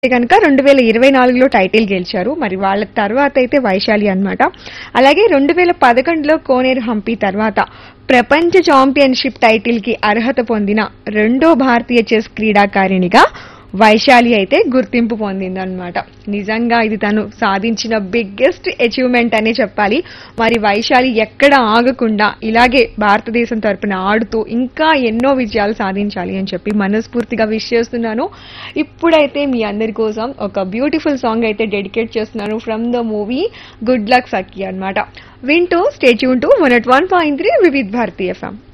కనుక రెండు వేల ఇరవై నాలుగులో టైటిల్ గెలిచారు మరి వాళ్ళ తర్వాత అయితే వైశాలి అన్నమాట అలాగే రెండు వేల పదకొండులో కోనేరు హంపి తర్వాత ప్రపంచ ఛాంపియన్షిప్ టైటిల్ కి అర్హత పొందిన రెండో భారతీయ చెస్ క్రీడాకారిణిగా వైశాలి అయితే గుర్తింపు పొందిందనమాట నిజంగా ఇది తను సాధించిన బిగ్గెస్ట్ అచీవ్మెంట్ అనే చెప్పాలి మరి వైశాలి ఎక్కడ ఆగకుండా ఇలాగే భారతదేశం తరపున ఆడుతూ ఇంకా ఎన్నో విజయాలు సాధించాలి అని చెప్పి మనస్ఫూర్తిగా విష్ చేస్తున్నాను ఇప్పుడైతే మీ అందరి కోసం ఒక బ్యూటిఫుల్ సాంగ్ అయితే డెడికేట్ చేస్తున్నాను from the movie good luck Sakhi అన్నమాట వింటూ stay tuned to one one point three Vividh Bharati FM